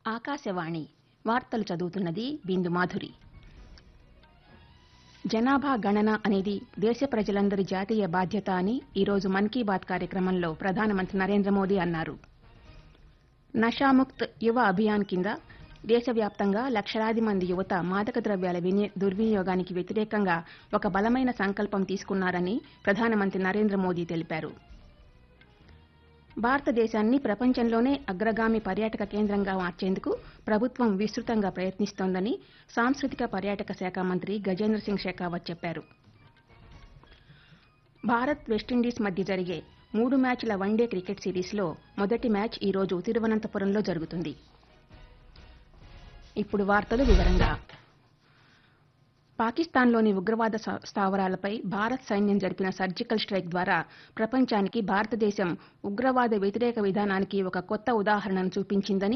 ఆకాశవాణి వార్తలు చదువుతున్నది బిందు మాధురి జనాభా గణన అనేది దేశ ప్రజలందరి జాతీయ బాధ్యత అని ఈరోజు మన్ కీ బాత్ కార్యక్రమంలో ప్రధానమంత్రి నరేంద్ర మోదీ అన్నారు నషాముక్త్ యువ అభియాన్ కింద దేశవ్యాప్తంగా లక్షలాది మంది యువత మాదక ద్రవ్యాల విని దుర్వినియోగానికి వ్యతిరేకంగా ఒక బలమైన సంకల్పం తీసుకున్నారని ప్రధానమంత్రి నరేంద్ర మోదీ తెలిపారు భారతదేశాన్ని ప్రపంచంలోనే అగ్రగామి పర్యాటక కేంద్రంగా మార్చేందుకు ప్రభుత్వం విస్తృతంగా ప్రయత్నిస్తోందని సాంస్కృతిక పర్యాటక శాఖ మంత్రి గజేంద్ర సింగ్ షెకావత్ చెప్పారు భారత్ వెస్టిండీస్ మధ్య జరిగే మూడు మ్యాచ్ల వన్డే క్రికెట్ సిరీస్లో మొదటి మ్యాచ్ ఈ రోజు తిరువనంతపురంలో జరుగుతుంది ఇప్పుడు వార్తలు వివరంగా పాకిస్తాన్లోని ఉగ్రవాద స- స్థావరాలపై భారత్ సైన్యం జరిపిన సర్జికల్ స్ట్రైక్ ద్వారా ప్రపంచానికి భారతదేశం ఉగ్రవాద వ్యతిరేక విధానానికి ఒక కొత్త ఉదాహరణను చూపించిందని